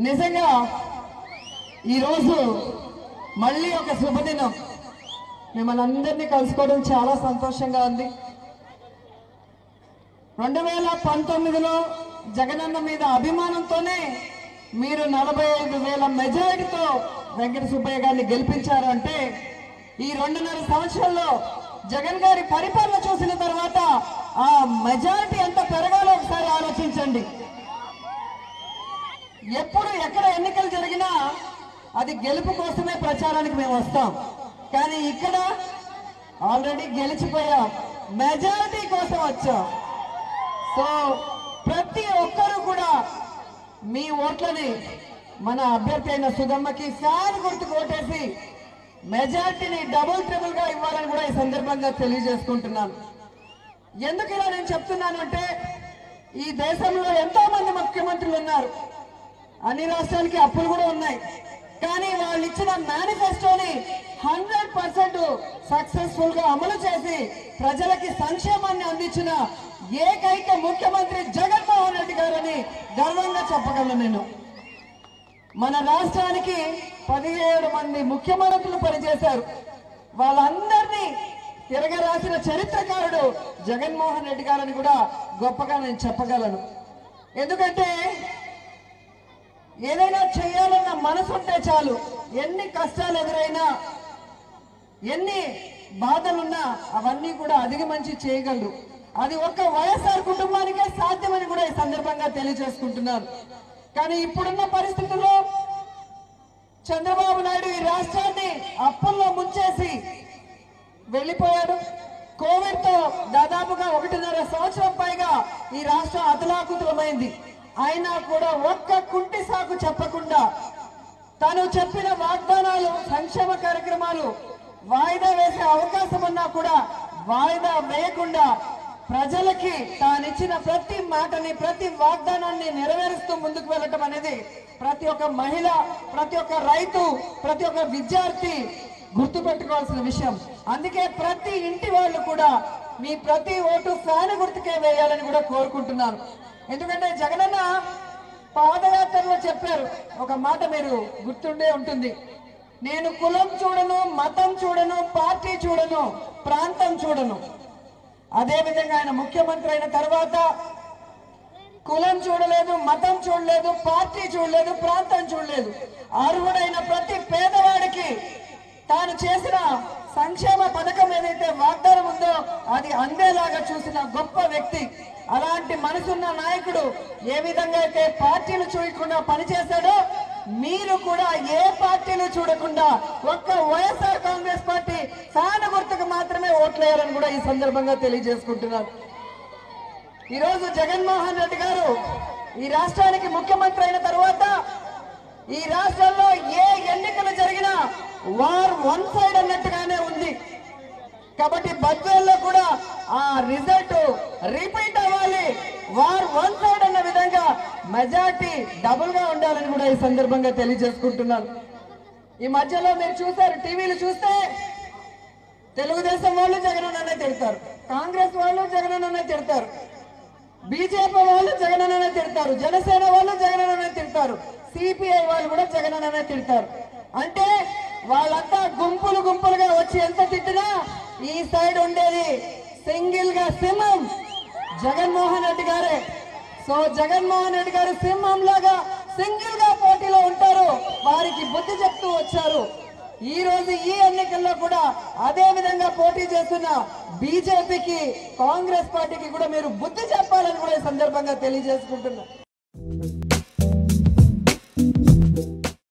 నిజంగా ఈరోజు మళ్ళీ ఒక శుభదినం మిమ్మల్ని అందరినీ కలుసుకోవడం చాలా సంతోషంగా ఉంది రెండు వేల పంతొమ్మిదిలో జగనన్న మీద అభిమానంతోనే మీరు నలభై ఐదు వేల మెజారిటీతో వెంకట సుబ్బయ్య గారిని గెలిపించారు అంటే ఈ రెండున్నర సంవత్సరాల్లో జగన్ గారి పరిపాలన చూసిన తర్వాత ఆ మెజారిటీ ఎంత పెరగాలో ఒకసారి ఆలోచించండి ఎప్పుడు ఎక్కడ ఎన్నికలు జరిగినా అది గెలుపు కోసమే ప్రచారానికి మేము వస్తాం కానీ ఇక్కడ ఆల్రెడీ గెలిచిపోయాం మెజారిటీ కోసం వచ్చాం సో ప్రతి ఒక్కరూ కూడా మీ ఓట్లని మన అభ్యర్థి అయిన సుధమ్మకి ఫ్యాన్ గుర్తుకు ఓటేసి మెజారిటీని డబుల్ ట్రిపుల్ గా ఇవ్వాలని కూడా ఈ సందర్భంగా తెలియజేసుకుంటున్నాను ఎందుకు ఇలా నేను చెప్తున్నానంటే ఈ దేశంలో ఎంతో మంది ముఖ్యమంత్రులు ఉన్నారు అన్ని రాష్ట్రాలకి అప్పులు కూడా ఉన్నాయి కానీ వాళ్ళు ఇచ్చిన మేనిఫెస్టోని హండ్రెడ్ పర్సెంట్ సక్సెస్ఫుల్ గా అమలు చేసి ప్రజలకి సంక్షేమాన్ని అందించిన ఏకైక ముఖ్యమంత్రి జగన్మోహన్ రెడ్డి గారని గర్వంగా చెప్పగలను నేను మన రాష్ట్రానికి పదిహేడు మంది ముఖ్యమంత్రులు పనిచేశారు వాళ్ళందరినీ తిరగరాసిన చరిత్రకారుడు జగన్మోహన్ రెడ్డి గారని కూడా గొప్పగా నేను చెప్పగలను ఎందుకంటే ఏదైనా చేయాలన్న మనసు ఉంటే చాలు ఎన్ని కష్టాలు ఎదురైనా ఎన్ని బాధలున్నా అవన్నీ కూడా అధిగమించి చేయగలరు అది ఒక్క వైఎస్ఆర్ కుటుంబానికే సాధ్యమని కూడా ఈ సందర్భంగా తెలియజేసుకుంటున్నాను కానీ ఇప్పుడున్న పరిస్థితుల్లో చంద్రబాబు నాయుడు ఈ రాష్ట్రాన్ని అప్పుల్లో ముంచేసి వెళ్ళిపోయాడు కోవిడ్ తో దాదాపుగా ఒకటిన్నర సంవత్సరం పైగా ఈ రాష్ట్రం అతలాకుతలమైంది అయినా కూడా ఒక్క కుంటి సాకు చెప్పకుండా తను చెప్పిన వాగ్దానాలు సంక్షేమ కార్యక్రమాలు వాయిదా వేసే అవకాశం ఉన్నా కూడా వాయిదా వేయకుండా ప్రజలకి తానిచ్చిన ప్రతి మాటని ప్రతి వాగ్దానాన్ని నెరవేరుస్తూ ముందుకు వెళ్ళటం అనేది ప్రతి ఒక్క మహిళ ప్రతి ఒక్క రైతు ప్రతి ఒక్క విద్యార్థి గుర్తుపెట్టుకోవాల్సిన విషయం అందుకే ప్రతి ఇంటి వాళ్ళు కూడా మీ ప్రతి ఓటు ఫ్యాన్ గుర్తుకే వేయాలని కూడా కోరుకుంటున్నాను ఎందుకంటే జగనన్న పాదయాత్రలో చెప్పారు ఒక మాట మీరు గుర్తుండే ఉంటుంది నేను కులం చూడను మతం చూడను పార్టీ చూడను ప్రాంతం చూడను అదే విధంగా ఆయన ముఖ్యమంత్రి అయిన తర్వాత కులం చూడలేదు మతం చూడలేదు పార్టీ చూడలేదు ప్రాంతం చూడలేదు అర్హుడైన ప్రతి పేదవాడికి తాను చేసిన సంక్షేమ పథకం ఏదైతే వాగ్దానం ఉందో అది అందేలాగా చూసిన గొప్ప వ్యక్తి అలాంటి మనసున్న నాయకుడు ఏ విధంగా అయితే పార్టీలు చూడకుండా పనిచేశాడో మీరు కూడా ఏ పార్టీలు చూడకుండా ఒక్క వైఎస్ఆర్ కాంగ్రెస్ పార్టీ ఫ్యాన్ గుర్తుకు మాత్రమే ఓట్లేయాలని కూడా ఈ సందర్భంగా తెలియజేసుకుంటున్నాను ఈరోజు జగన్మోహన్ రెడ్డి గారు ఈ రాష్ట్రానికి ముఖ్యమంత్రి అయిన తర్వాత ఈ రాష్ట్రంలో ఏ ఎన్నికలు జరిగినా వార్ వన్ సైడ్ అన్నట్టుగానే ఉంది కాబట్టి బద్వేల్లో కూడా ఆ రిజల్ట్ రిపీట్ అవ్వాలి వార్ వన్ సైడ్ అన్న విధంగా మెజార్టీ డబుల్ గా ఉండాలని కూడా ఈ సందర్భంగా తెలియజేసుకుంటున్నాను ఈ మధ్యలో మీరు చూసారు టీవీలు చూస్తే తెలుగుదేశం వాళ్ళు జగనన్ననే తిడతారు కాంగ్రెస్ వాళ్ళు జగనన్ననే తిడతారు బీజేపీ వాళ్ళు జగనన్ననే తిడతారు జనసేన వాళ్ళు జగనన్ననే తిడతారు సిపిఐ వాళ్ళు కూడా జగనన్ననే తిడతారు అంటే వాళ్ళంతా గుంపులు గుంపులుగా వచ్చి ఎంత తిట్టినా ఈ సైడ్ ఉండేది సింగిల్ గా సింహం జగన్మోహన్ రెడ్డి గారే సో జగన్మోహన్ రెడ్డి గారు సింహం లాగా సింగిల్ గా పోటీలో ఉంటారు వారికి బుద్ధి చెప్తూ వచ్చారు ఈ రోజు ఈ ఎన్నికల్లో కూడా అదే విధంగా పోటీ చేస్తున్న బీజేపీకి కాంగ్రెస్ పార్టీకి కూడా మీరు బుద్ధి చెప్పాలని కూడా ఈ సందర్భంగా తెలియజేసుకుంటున్నా